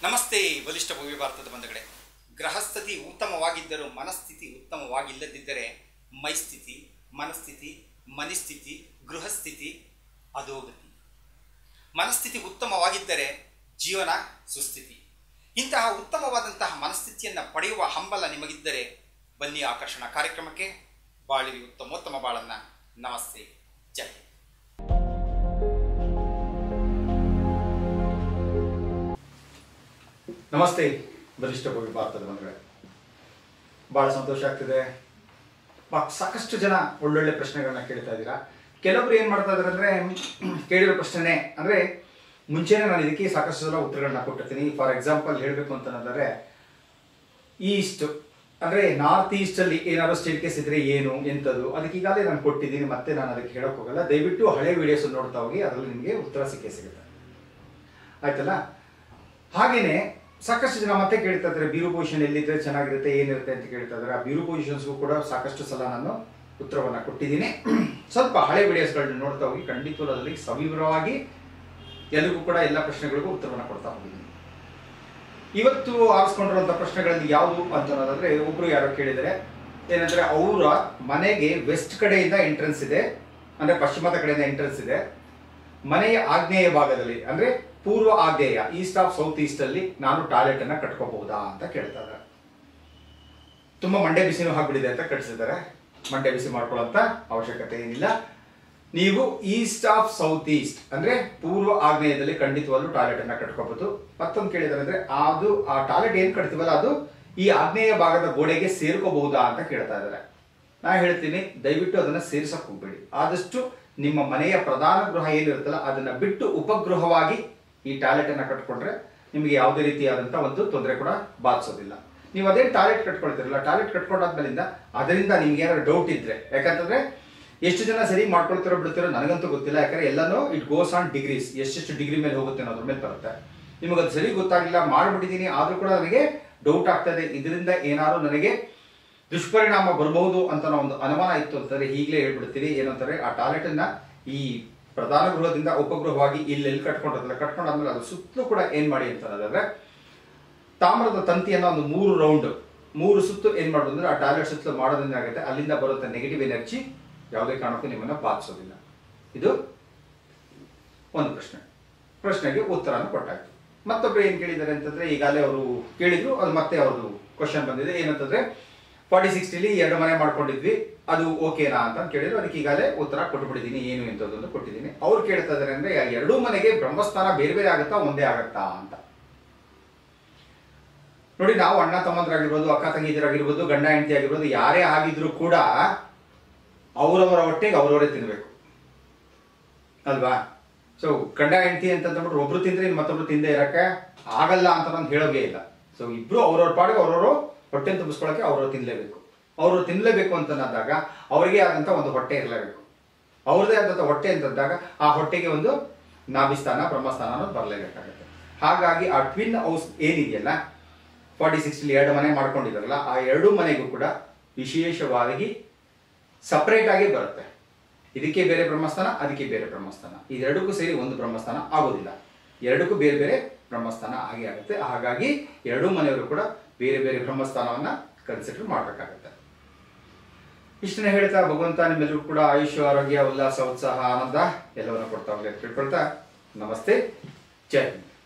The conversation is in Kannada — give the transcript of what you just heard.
ನಮಸ್ತೆ ಬಲಿಷ್ಠ ಭವ್ಯ ಭಾರತದ ಬಂಧುಗಳೇ ಗ್ರಹಸ್ಥಿತಿ ಉತ್ತಮವಾಗಿದ್ದರೂ ಮನಸ್ಥಿತಿ ಉತ್ತಮವಾಗಿಲ್ಲದಿದ್ದರೆ ಮೈಸ್ಥಿತಿ ಮನಸ್ಥಿತಿ ಮನಿಸ್ಥಿತಿ ಗೃಹಸ್ಥಿತಿ ಅಧೋಗತಿ ಮನಸ್ಥಿತಿ ಉತ್ತಮವಾಗಿದ್ದರೆ ಜೀವನ ಸುಸ್ಥಿತಿ ಇಂತಹ ಉತ್ತಮವಾದಂತಹ ಮನಸ್ಥಿತಿಯನ್ನು ಪಡೆಯುವ ಹಂಬಲ ನಿಮಗಿದ್ದರೆ ಬನ್ನಿ ಆಕರ್ಷಣ ಕಾರ್ಯಕ್ರಮಕ್ಕೆ ಬಾಳಿರಿ ಉತ್ತಮೋತ್ತಮ ಬಾಳನ್ನ ನಮಸ್ತೆ ಜೈ ಹಿಂದ್. ನಮಸ್ತೆ ಬಲಿಷ್ಠ ಭವ್ಯ ಭಾರತದ ಬಂಧುಗಳೇ ಭಾಳ ಸಂತೋಷ ಆಗ್ತಿದೆ ಬಾ- ಸಾಕಷ್ಟು ಜನ ಒಳ್ಳೊಳ್ಳೆ ಪ್ರಶ್ನೆಗಳನ್ನ ಕೇಳ್ತಾ ಇದ್ದೀರಾ ಕೆಲವೊಬ್ರು ಏನು ಮಾಡ್ತಾ ಇದ್ದಾರೆ ಅಂದರೆ ಕೇಳಿರೋ ಪ್ರಶ್ನೆ ಅಂದರೆ ಮುಂಚೆನೇ ನಾನು ಇದಕ್ಕೆ ಸಾಕಷ್ಟು ಸಲ ಉತ್ತರಗಳನ್ನ ಕೊಟ್ಟಿರ್ತೀನಿ ಫಾರ್ ಎಕ್ಸಾಂಪಲ್ ಹೇಳಬೇಕು ಅಂತಂದರೆ ಈಸ್ಟ್ ಅಂದರೆ ನಾರ್ತ್ ಈಸ್ಟಲ್ಲಿ ಏನಾದ್ರು ಸ್ಟೇಟ್ ಕೇಸ್ ಇದ್ರೆ ಏನು ಎಂಥದ್ದು ಅದಕ್ಕೆ ಈಗಾಗಲೇ ನಾನು ಕೊಟ್ಟಿದ್ದೀನಿ ಮತ್ತೆ ನಾನು ಅದಕ್ಕೆ ಹೇಳೋಕೆ ಹೋಗಲ್ಲ ದಯವಿಟ್ಟು ಹಳೆ ವಿಡಿಯೋಸ್ ನೋಡ್ತಾ ಹೋಗಿ ಅದರಲ್ಲಿ ನಿಮಗೆ ಉತ್ತರ ಸಿಕ್ಕೇ ಸಿಗುತ್ತೆ ಆಯ್ತಲ್ಲ ಹಾಗೇನೆ ಸಾಕಷ್ಟು ಜನ ಮತ್ತೆ ಕೇಳ್ತಾ ಇದ್ದಾರೆ ಬ್ಯೂರೋ ಪೊಸಿಷನ್ ಎಲ್ಲಿದ್ರೆ ಚೆನ್ನಾಗಿರುತ್ತೆ ಏನಿರುತ್ತೆ ಅಂತ ಕೇಳ್ತಾ ಇದ್ದಾರೆ ಆ ಬ್ಯೂರೋ ಪೊಸಿಷನ್ಸ್ಗೂ ಕೂಡ ಸಾಕಷ್ಟು ಸಲ ನಾನು ಉತ್ತರವನ್ನು ಕೊಟ್ಟಿದ್ದೀನಿ ಸ್ವಲ್ಪ ಹಳೆ ವಿಡಿಯೋಸ್ಗಳನ್ನ ನೋಡ್ತಾ ಹೋಗಿ ಖಂಡಿತವಾಗ್ಲೂ ಅದರಲ್ಲಿ ಸವಿವರವಾಗಿ ಎಲ್ಲರಿಗೂ ಕೂಡ ಎಲ್ಲ ಪ್ರಶ್ನೆಗಳಿಗೂ ಉತ್ತರವನ್ನು ಕೊಡ್ತಾ ಹೋಗಿದ್ದೀನಿ ಇವತ್ತು ಆರಿಸ್ಕೊಂಡಿರುವಂಥ ಪ್ರಶ್ನೆಗಳಲ್ಲಿ ಯಾವುದು ಅಂತ ಅನ್ನೋದಾದ್ರೆ ಒಬ್ರು ಯಾರೋ ಕೇಳಿದರೆ ಏನಂದ್ರೆ ಅವರ ಮನೆಗೆ ವೆಸ್ಟ್ ಕಡೆಯಿಂದ ಎಂಟ್ರೆನ್ಸ್ ಇದೆ ಅಂದ್ರೆ ಪಶ್ಚಿಮದ ಕಡೆಯಿಂದ ಎಂಟ್ರೆನ್ಸ್ ಇದೆ ಮನೆಯ ಆಗ್ನೇಯ ಭಾಗದಲ್ಲಿ ಅಂದ್ರೆ ಪೂರ್ವ ಆಗ್ನೇಯ ಈಸ್ಟ್ ಆಫ್ ಸೌತ್ ಈಸ್ಟ್ ಅಲ್ಲಿ ನಾನು ಟಾಯ್ಲೆಟ್ ಅನ್ನ ಕಟ್ಕೋಬಹುದಾ ಅಂತ ಕೇಳ್ತಾ ಇದ್ದಾರೆ ತುಂಬಾ ಮಂಡೆ ಬಿಸಿನೂ ಹಾಕ್ಬಿಟ್ಟಿದೆ ಅಂತ ಕಟ್ಸಿದ್ದಾರೆ ಮಂಡೆ ಬಿಸಿ ಮಾಡ್ಕೊಳ್ಳೋಂತ ಅವಶ್ಯಕತೆ ಏನಿಲ್ಲ ನೀವು ಈಸ್ಟ್ ಆಫ್ ಸೌತ್ ಈಸ್ಟ್ ಅಂದ್ರೆ ಪೂರ್ವ ಆಗ್ನೇಯದಲ್ಲಿ ಖಂಡಿತವಾಗ್ಲೂ ಟಾಯ್ಲೆಟ್ ಅನ್ನ ಕಟ್ಕೋಬಹುದು ಮತ್ತೊಂದು ಕೇಳಿದಾರೆ ಅಂದ್ರೆ ಅದು ಆ ಟಾಯ್ಲೆಟ್ ಏನ್ ಕಟ್ತೀವಲ್ಲ ಅದು ಈ ಆಗ್ನೇಯ ಭಾಗದ ಗೋಡೆಗೆ ಸೇರ್ಕೋಬಹುದಾ ಅಂತ ಕೇಳ್ತಾ ಇದ್ದಾರೆ ನಾ ಹೇಳ್ತೀನಿ ದಯವಿಟ್ಟು ಅದನ್ನ ಸೇರಿಸಕ್ ಹೋಗ್ಬೇಡಿ ಆದಷ್ಟು ನಿಮ್ಮ ಮನೆಯ ಪ್ರಧಾನ ಗೃಹ ಏನಿರುತ್ತಲ್ಲ ಅದನ್ನ ಬಿಟ್ಟು ಉಪಗೃಹವಾಗಿ ಈ ಟಾಯ್ಲೆಟ್ ಅನ್ನ ಕಟ್ಕೊಂಡ್ರೆ ನಿಮಗೆ ಯಾವುದೇ ರೀತಿಯಾದಂತ ಒಂದು ತೊಂದರೆ ಕೂಡ ಬಾಧಿಸೋದಿಲ್ಲ ನೀವು ಅದೇ ಟಾಯ್ಲೆಟ್ ಕಟ್ಕೊಳ್ತಿರಲ್ಲ ಟಾಯ್ಲೆಟ್ ಕಟ್ಕೊಂಡಾದ್ಮೇಲಿಂದ ಅದರಿಂದ ನಿಮ್ಗೆ ಏನಾದ್ರು ಡೌಟ್ ಇದ್ರೆ ಯಾಕಂತಂದ್ರೆ ಎಷ್ಟು ಜನ ಸರಿ ಮಾಡ್ಕೊಳ್ತಿರೋ ಬಿಡ್ತಿರೋ ನನಗಂತೂ ಗೊತ್ತಿಲ್ಲ ಯಾಕಂದ್ರೆ ಎಲ್ಲಾನು ಇಟ್ ಗೋಸ್ ಆನ್ ಡಿಗ್ರೀಸ್ ಎಷ್ಟೆಷ್ಟು ಡಿಗ್ರಿ ಮೇಲೆ ಹೋಗುತ್ತೆ ಅನ್ನೋದ್ರ ಮೇಲೆ ಬರುತ್ತೆ ನಿಮಗೆ ಅದು ಸರಿ ಗೊತ್ತಾಗಿಲ್ಲ ಮಾಡ್ಬಿಟ್ಟಿದ್ದೀನಿ ಆದ್ರೂ ಕೂಡ ನನಗೆ ಡೌಟ್ ಆಗ್ತದೆ ಇದರಿಂದ ಏನಾದ್ರು ನನಗೆ ದುಷ್ಪರಿಣಾಮ ಬರಬಹುದು ಅಂತ ಅನ್ನೋ ಒಂದು ಅನುಮಾನ ಇತ್ತು ಅಂತಂದ್ರೆ ಈಗಲೇ ಹೇಳ್ಬಿಡ್ತೀರಿ ಏನಂತಾರೆ ಆ ಟಾಯ್ಲೆಟ್ ಅನ್ನ ಈ ಪ್ರಧಾನ ಗೃಹದಿಂದ ಉಪಗೃಹವಾಗಿ ಇಲ್ಲೆಲ್ಲಿ ಕಟ್ಕೊಂಡಿರಲ್ಲ ಕಟ್ಕೊಂಡಾದ್ಮೇಲೆ ಅದು ಸುತ್ತಲೂ ಕೂಡ ಏನ್ ಮಾಡಿ ಅಂತ ಅನ್ನೋದಾದ್ರೆ ತಾಮ್ರದ ತಂತಿಯನ್ನ ಒಂದು ಮೂರು ರೌಂಡ್ ಮೂರು ಸುತ್ತು ಏನ್ ಮಾಡೋದು ಅಂದ್ರೆ ಆ ಟಾಯ್ಲೆಟ್ ಸುತ್ತಲೂ ಮಾಡೋದ್ರಿಂದ ಆಗುತ್ತೆ ಅಲ್ಲಿಂದ ಬರುತ್ತೆ ನೆಗೆಟಿವ್ ಎನರ್ಜಿ ಯಾವುದೇ ಕಾರಣಕ್ಕೂ ನಿಮ್ಮನ್ನ ಬಾಧಿಸೋದಿಲ್ಲ ಇದು ಒಂದು ಪ್ರಶ್ನೆ ಪ್ರಶ್ನೆಗೆ ಉತ್ತರನ ಕೊಟ್ಟಾಯ್ತು ಮತ್ತೊಬ್ರು ಏನ್ ಕೇಳಿದ್ದಾರೆ ಅಂತಂದ್ರೆ ಈಗಾಗಲೇ ಅವರು ಕೇಳಿದ್ರು ಅದು ಮತ್ತೆ ಅವ್ರದ್ದು ಕ್ವಶನ್ ಬಂದಿದೆ ಏನಂತಂದ್ರೆ ಫಾರ್ಟಿ ಸಿಕ್ಸ್ಟಿಲಿ ಎರಡು ಮನೆ ಮಾಡ್ಕೊಂಡಿದ್ವಿ ಅದು ಓಕೆನಾ ಅಂತ ಕೇಳಿದ್ರು ಅದಕ್ಕೆ ಈಗಾಗಲೇ ಉತ್ತರ ಕೊಟ್ಬಿಟ್ಟಿದ್ದೀನಿ ಏನು ಎಂತದ್ದು ಕೊಟ್ಟಿದ್ದೀನಿ ಅವ್ರು ಕೇಳ್ತಾ ಇದಾರೆ ಅಂದ್ರೆ ಆ ಎರಡೂ ಮನೆಗೆ ಬ್ರಹ್ಮಸ್ಥಾನ ಬೇರೆ ಬೇರೆ ಆಗುತ್ತಾ ಒಂದೇ ಆಗತ್ತಾ ಅಂತ ನೋಡಿ ನಾವು ಅಣ್ಣ ತಮ್ಮಂದ್ರಾಗಿರ್ಬೋದು ಅಕ್ಕ ತಂಗಿದಿರಾಗಿರ್ಬೋದು ಗಂಡ ಹೆಂಡತಿ ಆಗಿರ್ಬೋದು ಯಾರೇ ಆಗಿದ್ರು ಕೂಡ ಅವರವರ ಹೊಟ್ಟೆಗೆ ಅವರವರೇ ತಿನ್ಬೇಕು ಅಲ್ವಾ ಸೊ ಗಂಡ ಹೆಂಡತಿ ಅಂತಂದ್ಬಿಟ್ರೆ ಒಬ್ರು ತಿಂದ್ರೆ ಇನ್ನು ಮತ್ತೊಬ್ರು ತಿಂದೇ ಇರಕ್ಕೆ ಆಗಲ್ಲ ಅಂತ ನಾನು ಹೇಳೋದೇ ಇಲ್ಲ ಸೊ ಇಬ್ರು ಅವ್ರವ್ರ ಪಾಡಿಗೆ ಅವ್ರವರು ಹೊಟ್ಟೆ ತುಂಬಿಸ್ಕೊಳಕ್ಕೆ ಅವ್ರವ್ರು ತಿನ್ಲೇಬೇಕು ಅವರು ತಿನ್ಲೇಬೇಕು ಅಂತಂದಾಗ ಅವರಿಗೆ ಆದಂತ ಒಂದು ಹೊಟ್ಟೆ ಇರಲೇಬೇಕು ಅವ್ರದೇ ಆದಂತ ಹೊಟ್ಟೆ ಅಂತಂದಾಗ ಆ ಹೊಟ್ಟೆಗೆ ಒಂದು ನಾಭಿಸ್ಥಾನ ಬ್ರಹ್ಮಸ್ಥಾನ ಅನ್ನೋದು ಬರಲೇಬೇಕಾಗುತ್ತೆ ಹಾಗಾಗಿ ಆ ಟ್ವಿನ್ ಹೌಸ್ ಏನಿದೆಯಲ್ಲ ಫಾರ್ಟಿ ಸಿಕ್ಸ್ಟಿ ಎರಡು ಮನೆ ಮಾಡ್ಕೊಂಡಿದಾರಲ್ಲ ಆ ಎರಡು ಮನೆಗೂ ಕೂಡ ವಿಶೇಷವಾಗಿ ಸಪರೇಟ್ ಆಗಿ ಬರುತ್ತೆ ಇದಕ್ಕೆ ಬೇರೆ ಬ್ರಹ್ಮಸ್ಥಾನ ಅದಕ್ಕೆ ಬೇರೆ ಬ್ರಹ್ಮಸ್ಥಾನ ಇದೆರಡಕ್ಕೂ ಸೇರಿ ಒಂದು ಬ್ರಹ್ಮಸ್ಥಾನ ಆಗೋದಿಲ್ಲ ಎರಡಕ್ಕೂ ಬೇರೆ ಬೇರೆ ಬ್ರಹ್ಮಸ್ಥಾನ ಆಗಿ ಆಗುತ್ತೆ ಹಾಗಾಗಿ ಎರಡೂ ಮನೆಯವರು ಕೂಡ ಬೇರೆ ಬೇರೆ ಬ್ರಹ್ಮಸ್ಥಾನವನ್ನ ಕನ್ಸಿಡರ್ ಮಾಡಬೇಕಾಗುತ್ತೆ ಇಷ್ಟನ್ನ ಹೇಳ್ತಾ ಭಗವಂತ ನಿಮ್ಮೆಲ್ಲರಿಗೂ ಕೂಡ ಆಯುಷ್ಯ ಆರೋಗ್ಯ ಉಲ್ಲಾಸ ಉತ್ಸಾಹ ಆನಂದ ಎಲ್ಲವನ್ನ ಕೊಡ್ತಾ ಹೋಗ್ಲಿ ಅಂತ ತಿಳ್ಕೊಳ್ತಾ ನಮಸ್ತೆ ಜೈ ಹಿಂದ್